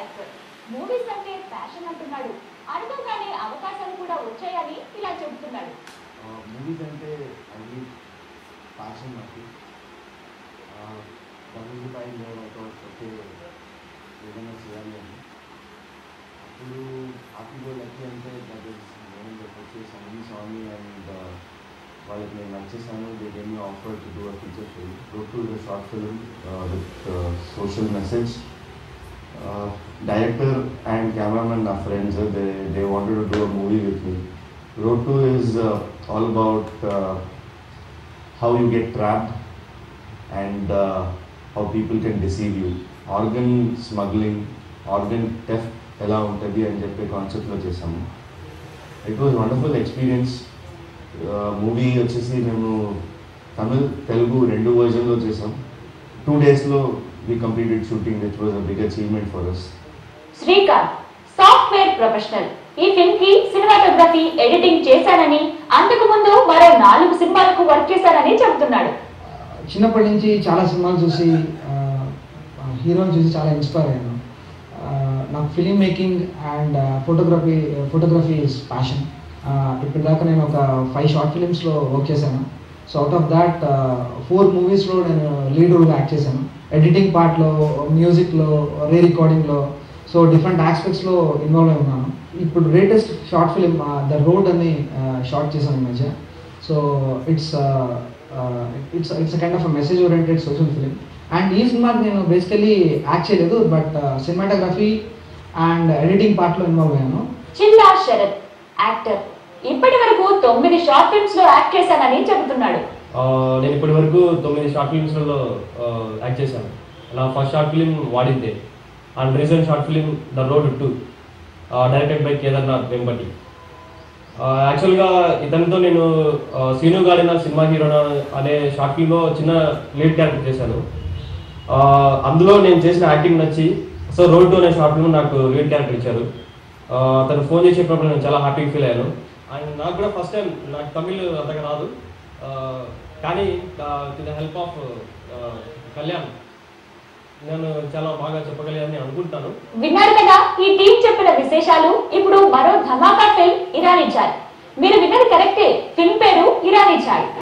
Character movies అంటే passion అంటున్నాడు అనుకోగానే అవకాశాలు కూడా వచ్చాయని ఇలా చెబుతున్నాడు మూవీస్ అంటే అది ప్యాషన్ నాకు డబ్బులు పై ఓకే ఏదైనా చేయాలి అని అప్పుడు హ్యాపీగా లక్కీ అంటే దట్ ఇస్ నేను చెప్పొచ్చు సన్నీ స్వామి అండ్ వాళ్ళకి నేను నచ్చేసాను they gave me offer to do a feature film go to the short film with social message director and cameraman నా friends they they wanted to do a movie with me Road 2 is uh, all about uh, how you get trapped and uh, how people can deceive you. Organ smuggling, organ theft ఎలా ఉంటుంది అని చెప్పే కాన్సెప్ట్లో చేసాము it was wonderful experience movie వచ్చేసి మేము తమిళ్ తెలుగు రెండు వర్జన్లో చేసాం టూ డేస్లో we completed shooting which was a big achievement for us Srikanth software professional ఈ ఫిల్మ్ కి సినిమాటోగ్రఫీ ఎడిటింగ్ చేశానని అంతకు ముందు మరో నాలుగు సినిమాలకు వర్క్ చేశానని చెబుతున్నాడు చిన్నప్పటి నుంచి చాలా సినిమాలు చూసి హీరోని చూసి చాలా ఇన్స్పైర్ అయ్యాను ఆ, నాకు film making and photography photography is passion ఇప్పుడు దాకా నేను ఒక ఫైవ్ షార్ట్ ఫిలిమ్స్లో వర్క్ చేశాను so out of that four మూవీస్లో నేను లీడ్ రోల్గా యాక్ట్ చేశాను ఎడిటింగ్ పార్ట్లో మ్యూజిక్లో రీ రికార్డింగ్లో సో డిఫరెంట్ ఆస్పెక్ట్స్లో ఇన్వాల్వ్ అయి ఉన్నాను ఇప్పుడు latest short film the road అని షార్ట్ చేశాను ఈ మధ్య so it's it's it's kind of message oriented social film and ఈ సినిమాకి నేను బేసికలీ యాక్ట్ చేయలేదు బట్ సినిమాటోగ్రఫీ అండ్ ఎడిటింగ్ పార్ట్లో ఇన్వాల్వ్ అయ్యాను చిల్లా శరత్ యాక్టర్ ఇప్పటి వరకు తొమ్మిది షార్ట్ ఫిల్మ్స్ లో యాక్ట్ చేశానని చెబుతున్నాడు ఆ, నేను ఇప్పటి వరకు తొమ్మిది షార్ట్ ఫిల్మ్స్లలో యాక్ట్ చేశాను నా ఫస్ట్ షార్ట్ ఫిలిం వాడిందే and recent short film the road two directed by Kedarnath Vempati యాక్చువల్గా ఇతనితో నేను ఆ, సీను గారి నా సినిమా హీరోనా అనే షార్ట్ ఫిల్మ్లో చిన్న లీడ్ క్యారెక్టర్ చేశాను ఆ, అందులో నేను చేసిన యాక్టింగ్ నచ్చి సో రోడ్ టు అనే షార్ట్ ఫిల్మ్ నాకు లీడ్ క్యారెక్టర్ ఇచ్చారు ఆ, తను ఫోన్ చేసి చెప్పినప్పుడు నేను చాలా హ్యాపీగా ఫీల్ అయ్యాను అండ్ నాకు కూడా ఫస్ట్ టైం నాకు తమిళ్ అంతగా రాదు ఆ, కానీ with the help of Kalyan నేను చాలా బాగా చెప్పగలిగానని అనుకుంటాను విన్నారు కదా ఈ టీం చెప్పిన విశేషాలు ఇప్పుడు మరో ధమాకా ఫిల్మ్ ఇరానీ చాయ్ మీరు విన్నది కరెక్టే ఫిల్మ్ పేరు ఇరానీ చాయ్